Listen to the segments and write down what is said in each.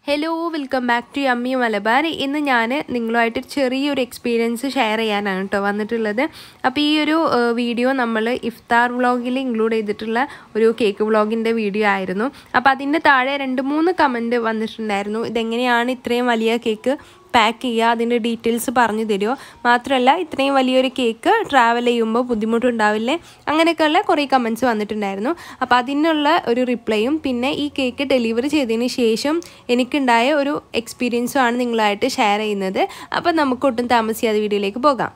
hello welcome back to അമ്മി മലബാർ ഇന്ന് ഞാൻ നിങ്ങളുമായിട്ട് ചെറിയൊരു എക്സ്പീരിയൻസ് ഷെയർ ചെയ്യാനാണ് കേട്ടോ വന്നിട്ടുള്ളത് അപ്പോൾ ഈ ഒരു ഏഹ്, വീഡിയോ നമ്മൾ ഇഫ്താർ വ്ളോഗിൽ ഇൻക്ലൂഡ് ചെയ്തിട്ടുള്ള ഒരു കേക്ക് വ്ളോഗിൻ്റെ വീഡിയോ ആയിരുന്നു അപ്പോൾ അതിൻ്റെ താഴെ രണ്ട് മൂന്ന് കമൻറ്റ് വന്നിട്ടുണ്ടായിരുന്നു ഇതെങ്ങനെയാണ് ഇത്രയും വലിയ കേക്ക് പാക്ക് ചെയ്യുക അതിൻ്റെ ഡീറ്റെയിൽസ് പറഞ്ഞു തരുമോ മാത്രമല്ല ഇത്രയും വലിയൊരു കേക്ക് ട്രാവൽ ചെയ്യുമ്പോൾ ബുദ്ധിമുട്ടുണ്ടാവില്ലേ അങ്ങനെയൊക്കെയുള്ള കുറേ കമൻറ്റ്സ് വന്നിട്ടുണ്ടായിരുന്നു അപ്പോൾ അതിനുള്ള ഒരു റിപ്ലൈയും പിന്നെ ഈ കേക്ക് ഡെലിവറി ചെയ്തതിന് ശേഷം എനിക്കുണ്ടായ ഒരു എക്സ്പീരിയൻസും ആണ് നിങ്ങളായിട്ട് ഷെയർ ചെയ്യുന്നത് അപ്പോൾ നമുക്ക് ഒട്ടും താമസിയാതെ വീഡിയോയിലേക്ക് പോകാം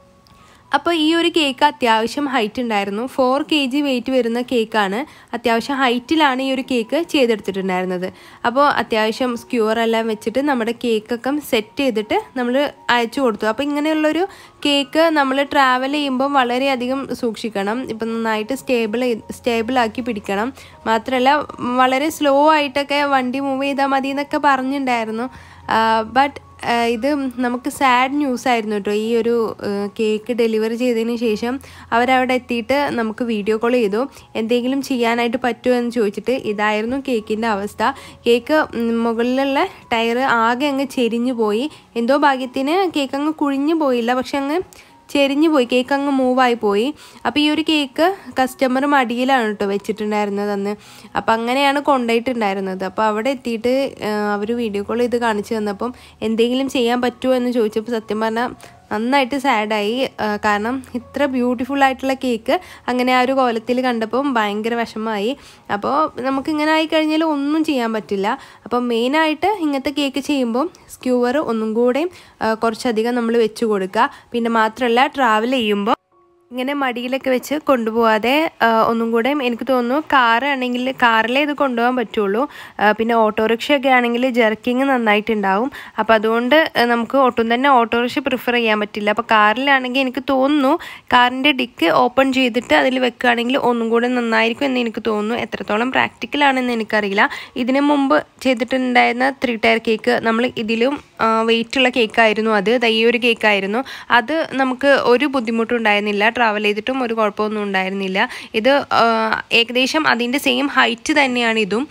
അപ്പോൾ ഈ ഒരു കേക്ക് അത്യാവശ്യം ഹൈറ്റ് ഉണ്ടായിരുന്നു ഫോർ കെ ജി വെയിറ്റ് വരുന്ന കേക്കാണ് അത്യാവശ്യം ഹൈറ്റിലാണ് ഈ ഒരു കേക്ക് ചെയ്തെടുത്തിട്ടുണ്ടായിരുന്നത് അപ്പോൾ അത്യാവശ്യം സ്ക്യൂർ എല്ലാം വെച്ചിട്ട് നമ്മുടെ കേക്കൊക്കെ സെറ്റ് ചെയ്തിട്ട് നമ്മൾ അയച്ചു കൊടുത്തു അപ്പോൾ ഇങ്ങനെയുള്ളൊരു കേക്ക് നമ്മൾ ട്രാവൽ ചെയ്യുമ്പോൾ വളരെയധികം സൂക്ഷിക്കണം ഇപ്പം നന്നായിട്ട് സ്റ്റേബിൾ സ്റ്റേബിളാക്കി പിടിക്കണം മാത്രമല്ല വളരെ സ്ലോ ആയിട്ടൊക്കെ വണ്ടി മൂവ് ചെയ്താൽ മതി എന്നൊക്കെ പറഞ്ഞിട്ടുണ്ടായിരുന്നു ബട്ട് ഇത് നമുക്ക് സാഡ് ന്യൂസ് ആയിരുന്നു കേട്ടോ ഈ ഒരു കേക്ക് ഡെലിവറി ചെയ്തതിന് ശേഷം അവരവിടെ എത്തിയിട്ട് നമുക്ക് വീഡിയോ കോൾ ചെയ്തു എന്തെങ്കിലും ചെയ്യാനായിട്ട് പറ്റുമോ എന്ന് ചോദിച്ചിട്ട് ഇതായിരുന്നു കേക്കിൻ്റെ അവസ്ഥ കേക്ക് ഉം, മുകളിലുള്ള ടയർ ആകെ അങ്ങ് ചെരിഞ്ഞു പോയി എന്തോ ഭാഗ്യത്തിന് കേക്ക് അങ്ങ് കുഴിഞ്ഞു പോയില്ല പക്ഷെ അങ്ങ് ചെരിഞ്ഞു പോയി കേക്ക് അങ്ങ് മൂവായി പോയി അപ്പോൾ ഈ ഒരു കേക്ക് കസ്റ്റമർ മടിയിലാണ് കേട്ടോ വെച്ചിട്ടുണ്ടായിരുന്നത് അന്ന് അപ്പോൾ അങ്ങനെയാണ് കൊണ്ടുപോയിട്ടുണ്ടായിരുന്നത് അപ്പോൾ അവിടെ എത്തിയിട്ട് അവർ വീഡിയോ കോൾ ചെയ്ത് കാണിച്ചു തന്നപ്പം എന്തെങ്കിലും ചെയ്യാൻ പറ്റുമോ എന്ന് ചോദിച്ചപ്പോൾ സത്യം പറഞ്ഞാൽ നന്നായിട്ട് സാഡായി കാരണം ഇത്ര ബ്യൂട്ടിഫുൾ ആയിട്ടുള്ള കേക്ക് അങ്ങനെ ആ ഒരു കോലത്തിൽ കണ്ടപ്പം ഭയങ്കര വിഷമമായി അപ്പോൾ നമുക്ക് ഇങ്ങനെ ആയി കഴിഞ്ഞാൽ ഒന്നും ചെയ്യാൻ പറ്റില്ല അപ്പോൾ മെയിനായിട്ട് ഇങ്ങനത്തെ കേക്ക് ചെയ്യുമ്പോൾ സ്ക്യൂവർ ഒന്നും കൂടെയും ആ, കുറച്ചധികം നമ്മൾ വെച്ച് കൊടുക്കുക പിന്നെ മാത്രമല്ല ട്രാവൽ ചെയ്യുമ്പോൾ ഇങ്ങനെ മടിയിലൊക്കെ വെച്ച് കൊണ്ടുപോകാതെ ആ, ഒന്നും കൂടെ എനിക്ക് തോന്നുന്നു കാർ ആണെങ്കിൽ കാറിലേ ഇത് കൊണ്ടുപോകാൻ പറ്റുള്ളൂ ആ, പിന്നെ ഓട്ടോറിക്ഷ ഒക്കെ ആണെങ്കിൽ ജെർക്കിങ് നന്നായിട്ടുണ്ടാവും അപ്പോൾ അതുകൊണ്ട് ആ, നമുക്ക് ഒട്ടും തന്നെ ഓട്ടോറിക്ഷ പ്രിഫർ ചെയ്യാൻ പറ്റില്ല അപ്പോൾ കാറിലാണെങ്കിൽ എനിക്ക് തോന്നുന്നു കാറിൻ്റെ ഡിക്ക് ഓപ്പൺ ചെയ്തിട്ട് അതിൽ വെക്കുകയാണെങ്കിൽ ഒന്നും കൂടെ നന്നായിരിക്കും എന്ന് എനിക്ക് തോന്നുന്നു എത്രത്തോളം പ്രാക്ടിക്കൽ ആണെന്ന് എനിക്കറിയില്ല ഇതിന് മുമ്പ് ചെയ്തിട്ടുണ്ടായിരുന്ന ത്രീ ടയർ കേക്ക് നമ്മൾ ഇതിലും വെയിറ്റ് ഉള്ള കേക്കായിരുന്നു അത് ദാ ഈ ഒരു കേക്കായിരുന്നു അത് നമുക്ക് ഒരു ബുദ്ധിമുട്ടും ഉണ്ടായിരുന്നില്ല ട്രാവൽ ചെയ്തിട്ടും ഒരു കുഴപ്പമൊന്നും ഉണ്ടായിരുന്നില്ല ഇത് ആ, ഏകദേശം അതിൻ്റെ സെയിം ഹൈറ്റ് തന്നെയാണ് ഇതും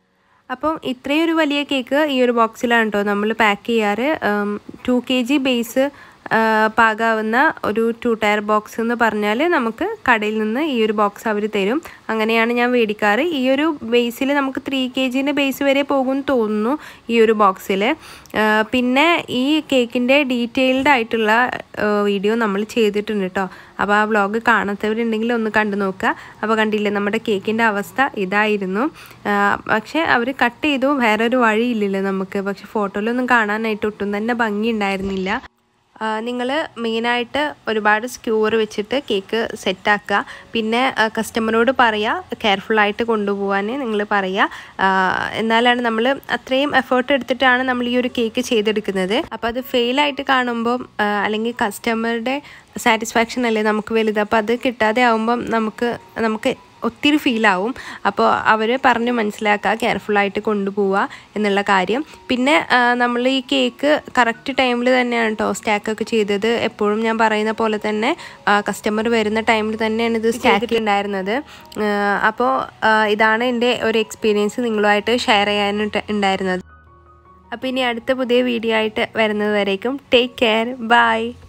അപ്പം ഇത്രയും ഒരു വലിയ കേക്ക് ഈ ഒരു ബോക്സിലാണ് കേട്ടോ നമ്മൾ പാക്ക് ചെയ്യാറ് ടു കെ ജി ബേസ് പാകാവുന്ന ഒരു ടു ടയർ ബോക്സ് എന്ന് പറഞ്ഞാൽ നമുക്ക് കടയിൽ നിന്ന് ഈ ഒരു ബോക്സ് അവർ തരും അങ്ങനെയാണ് ഞാൻ മേടിക്കാറ് ഈ ഒരു ബേസിൽ നമുക്ക് ത്രീ കെ ജിൻ്റെ ബേസ് വരെ പോകുമെന്ന് തോന്നുന്നു ഈ ഒരു ബോക്സിൽ പിന്നെ ഈ കേക്കിൻ്റെ ഡീറ്റെയിൽഡ് ആയിട്ടുള്ള വീഡിയോ നമ്മൾ ചെയ്തിട്ടുണ്ട് കേട്ടോ അപ്പോൾ ആ വ്ളോഗ് കാണാത്തവരുണ്ടെങ്കിൽ ഒന്ന് കണ്ടു നോക്കുക അപ്പോൾ കണ്ടില്ലേ നമ്മുടെ കേക്കിൻ്റെ അവസ്ഥ ഇതായിരുന്നു ആ, പക്ഷേ അവർ കട്ട് ചെയ്തു വേറൊരു വഴിയില്ലല്ലോ നമുക്ക് പക്ഷെ ഫോട്ടോയിലൊന്നും കാണാനായിട്ട് ഒട്ടും തന്നെ ഭംഗി ഉണ്ടായിരുന്നില്ല നിങ്ങൾ മെയിനായിട്ട് ഒരുപാട് സ്ക്യൂർ വെച്ചിട്ട് കേക്ക് സെറ്റാക്കുക പിന്നെ കസ്റ്റമറോട് പറയുക കെയർഫുള്ളായിട്ട് കൊണ്ടുപോകാൻ നിങ്ങൾ പറയുക ആ, എന്നാലാണ് നമ്മൾ അത്രയും എഫേർട്ട് എടുത്തിട്ടാണ് നമ്മൾ ഈ ഒരു കേക്ക് ചെയ്തെടുക്കുന്നത് അപ്പോൾ അത് ഫെയിലായിട്ട് കാണുമ്പം ആ, അല്ലെങ്കിൽ കസ്റ്റമറുടെ സാറ്റിസ്ഫാക്ഷൻ അല്ലേ നമുക്ക് വലുത് അപ്പോൾ അത് കിട്ടാതെ ആവുമ്പം നമുക്ക് നമുക്ക് ഒത്തിരി ഫീലാവും അപ്പോൾ അവർ പറഞ്ഞ് മനസ്സിലാക്കുക കെയർഫുള്ളായിട്ട് കൊണ്ടുപോവുക എന്നുള്ള കാര്യം പിന്നെ നമ്മൾ ഈ കേക്ക് കറക്റ്റ് ടൈമിൽ തന്നെയാണ് കേട്ടോ സ്റ്റാക്കൊക്കെ ചെയ്തത് എപ്പോഴും ഞാൻ പറയുന്ന പോലെ തന്നെ കസ്റ്റമർ വരുന്ന ടൈമിൽ തന്നെയാണ് ഇത് സ്റ്റാക്ക് ഉണ്ടായിരുന്നത് അപ്പോൾ ഇതാണ് എൻ്റെ ഒരു എക്സ്പീരിയൻസ് നിങ്ങളുമായിട്ട് ഷെയർ ചെയ്യാനായിട്ട് ഉണ്ടായിരുന്നത് അപ്പോൾ ഇനി അടുത്ത പുതിയ വീഡിയോ ആയിട്ട് വരുന്നത് വരേക്കും ടേക്ക് കെയർ ബൈ